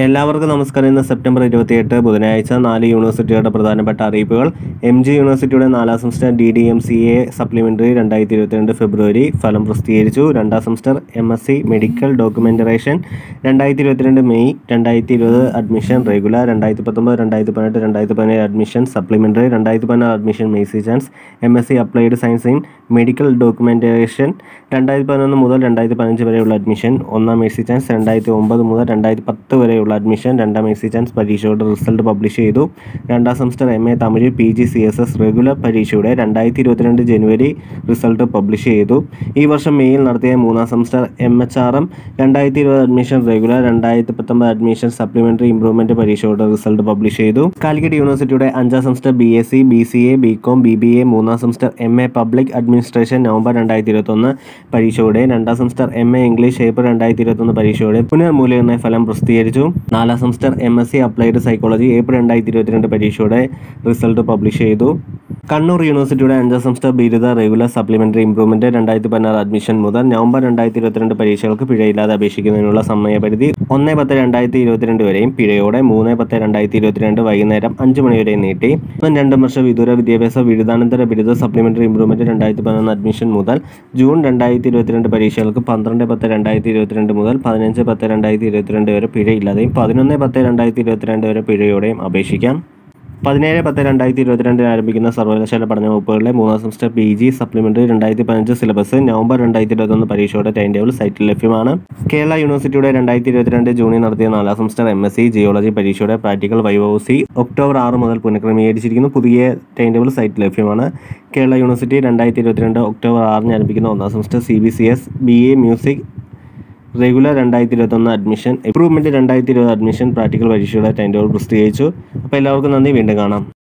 എല്ലാവർക്കും നമസ്കാരം ഇന്ന് സെപ്റ്റംബർ ഇരുപത്തിയെട്ട് ബുധനാഴ്ച നാല് യൂണിവേഴ്സിറ്റികളുടെ പ്രധാനപ്പെട്ട അറിയിപ്പുകൾ എം ജി യൂണിവേഴ്സിറ്റിയുടെ നാലാം semester D D M C A supplementary രണ്ടായിരത്തി ഇരുപത്തിരണ്ട് ഫെബ്രുവരി ഫലം പ്രസിദ്ധീകരിച്ചു രണ്ടാം semester M S C medical documentation രണ്ടായിരത്തി ഇരുപത്തിരണ്ട് മെയ് രണ്ടായിരത്തി ഇരുപത് അഡ്മിഷൻ റെഗുലർ രണ്ടായിരത്തി പത്തൊമ്പത് രണ്ടായിരത്തി പതിനെട്ട് രണ്ടായിരത്തി പതിനേഴ് അഡ്മിഷൻ സപ്ലിമെൻ്ററി രണ്ടായിരത്തി പതിനാറ് admission mercy chance M S C applied science in medical documentation രണ്ടായിരത്തി പതിനൊന്ന് മുതൽ രണ്ടായിരത്തി പതിനഞ്ച് വരെയുള്ള അഡ്മിഷൻ ഒന്നാം മെയ്സി ചാൻസ് രണ്ടായിരത്തി ഒമ്പത് മുതൽ രണ്ടായിരത്തി പത്ത് വരെയുള്ള അഡ്മിഷൻ രണ്ടാം മെയ്സി ചാൻസ് പരീക്ഷയുടെ റിസൾട്ട് പബ്ലിഷ് ചെയ്തു രണ്ടാം semester M A Tamil P G C S S regular പരീക്ഷയുടെ രണ്ടായിരത്തി ഇരുപത്തിരണ്ട് ജനുവരി റിസൾട്ട് പബ്ലിഷ് ചെയ്തു ഈ വർഷം മെയ്യിൽ നടത്തിയ മൂന്നാം semester M H R M രണ്ടായിരത്തി ഇരുപത് അഡ്മിഷൻ റെഗുലർ രണ്ടായിരത്തി പത്തൊമ്പത് അഡ്മിഷൻ സപ്ലിമെൻ്ററി ഇംപ്രൂവ്മെൻറ്റ് പരീക്ഷയുടെ റിസൾട്ട് പബ്ലിഷ് ചെയ്തു കാലിക്കറ്റ് യൂണിവേഴ്സിറ്റിയുടെ അഞ്ചാം semester B S C B C A B com B B A മൂന്നാം semester M A public administration November രണ്ടായിരത്തി ഇരുപത്തൊന്ന് പരീക്ഷയുടെ രണ്ടാം semester M A English April രണ്ടായിരത്തി ഇരുപത്തൊന്ന് പരീക്ഷയുടെ പുനർമൂല്യനിർണ്ണയ ഫലം പ്രസിദ്ധീകരിച്ചു നാലാം semester M S C applied psychology April രണ്ടായിരത്തി ഇരുപത്തിരണ്ട് പരീക്ഷയുടെ റിസൾട്ട് പബ്ലിഷ് ചെയ്തു കണ്ണൂർ യൂണിവേഴ്സിറ്റിയുടെ അഞ്ചാം സെമസ്റ്റർ ബിരുദ റെഗുലർ സപ്ലിമെൻ്ററി ഇംപ്രൂവ്മെൻറ്റ് രണ്ടായിരത്തി പതിനാറ് അഡ്മിഷൻ മുതൽ നവംബർ രണ്ടായിരത്തി ഇരുപത്തിരണ്ട് പരീക്ഷകൾക്ക് പിഴയില്ലാതെ അപേക്ഷിക്കുന്നതിനുള്ള സമയപരിധി ഒന്ന് പത്ത് രണ്ടായിരത്തി ഇരുപത്തിരണ്ട് വരെയും പിഴയോടെ മൂന്ന് പത്ത് രണ്ടായിരത്തി ഇരുപത്തിരണ്ട് വൈകുന്നേരം അഞ്ച് മണി വരെയും നീട്ടി ഒന്നും രണ്ടും വർഷം വിദൂര വിദ്യാഭ്യാസ ബിരുദാനന്തര ബിരുദ സപ്ലിമെൻ്ററി ഇംപ്രൂവ്മെൻറ്റ് രണ്ടായിരത്തി പതിനൊന്ന് അഡ്മിഷൻ മുതൽ ജൂൺ രണ്ടായിരത്തി ഇരുപത്തിരണ്ട് പരീക്ഷകൾക്ക് പന്ത്രണ്ട് പത്ത് രണ്ടായിരത്തി ഇരുപത്തിരണ്ട് മുതൽ പതിനഞ്ച് പത്ത് രണ്ടായിരത്തി ഇരുപത്തിരണ്ട് വരെ പിഴയില്ലാതെയും പതിനൊന്ന് പത്ത് രണ്ടായിരത്തി ഇരുപത്തിരണ്ട് വരെ പിഴയോടെയും അപേക്ഷിക്കാം പതിനേഴ് പത്ത് രണ്ടായിരത്തി ഇരുപത്തിരണ്ടിന് ആരംഭിക്കുന്ന സർവകലാശാല പഠന വകുപ്പുകളിലെ മൂന്നാം സെമസ്റ്റർ പി ജി സപ്ലിമെൻ്ററി രണ്ടായിരത്തി പതിനഞ്ച് സിലബസ് നവംബർ രണ്ടായിരത്തി ഇരുപത്തൊന്ന് പരീക്ഷയുടെ ടൈം ടേബിൾ സൈറ്റിൽ ലഭ്യമാണ് കേരള യൂണിവേഴ്സിറ്റിയുടെ രണ്ടായിരത്തി ഇരുപത്തിരണ്ട് ജൂണിൽ നടത്തിയ നാലാം semester M S C geology പരീക്ഷയുടെ പ്രാക്ടിക്കൽ വൈവോസി ഒക്ടോബർ ആറ് മുതൽ പുനഃക്രമീകരിച്ചിരിക്കുന്നു പുതിയ ടൈം ടേബിൾ സൈറ്റിൽ ലഭ്യമാണ് കേരള യൂണിവേഴ്സിറ്റി രണ്ടായിരത്തി ഇരുപത്തിരണ്ട് ഒക്ടോബർ ആറിന് ആരംഭിക്കുന്ന ഒന്നാം semester C B C S B A music regular രണ്ടായിരത്തി ഇരുപത്തൊന്ന് അഡ്മിഷൻ ഇംപ്രൂവ്മെൻറ്റ് രണ്ടായിരത്തി ഇരുപത് അഡ്മിഷൻ പ്രാക്ടിക്കൽ പരീക്ഷയുടെ ടൈം ടേബിൾ പ്രസിദ്ധീകരിച്ചു അപ്പോൾ എല്ലാവർക്കും നന്ദി വീണ്ടും കാണാം